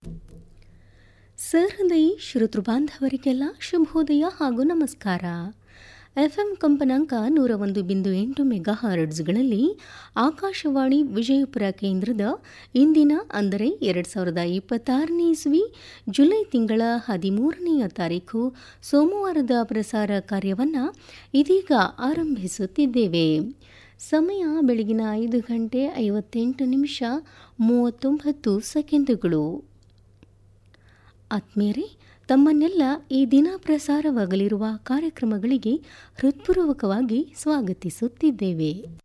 ಸಹೃದಯಿ ಶ್ರೋತೃ ಬಾಂಧವರಿಗೆಲ್ಲ ಶುಭೋದಯ ಹಾಗೂ ನಮಸ್ಕಾರ ಎಫ್ಎಂ ಕಂಪನಾಂಕ ನೂರ ಒಂದು ಬಿಂದು ಎಂಟು ಮೆಗಾ ಹಾರ್ಡ್ಸ್ಗಳಲ್ಲಿ ಆಕಾಶವಾಣಿ ವಿಜಯಪುರ ಕೇಂದ್ರದ ಇಂದಿನ ಅಂದರೆ ಎರಡು ಸಾವಿರದ ಇಪ್ಪತ್ತಾರನೇ ಇಸ್ವಿ ಜುಲೈ ತಿಂಗಳ ಹದಿಮೂರನೆಯ ತಾರೀಕು ಸೋಮವಾರದ ಪ್ರಸಾರ ಕಾರ್ಯವನ್ನು ಇದೀಗ ಆರಂಭಿಸುತ್ತಿದ್ದೇವೆ ಸಮಯ ಬೆಳಗಿನ ಐದು ಗಂಟೆ ಐವತ್ತೆಂಟು ನಿಮಿಷ ಮೂವತ್ತೊಂಬತ್ತು ಸೆಕೆಂಡುಗಳು ಆತ್ಮೀಯರೇ ತಮ್ಮನ್ನೆಲ್ಲ ಈ ದಿನ ಪ್ರಸಾರವಾಗಲಿರುವ ಕಾರ್ಯಕ್ರಮಗಳಿಗೆ ಹೃತ್ಪೂರ್ವಕವಾಗಿ ಸ್ವಾಗತಿಸುತ್ತಿದ್ದೇವೆ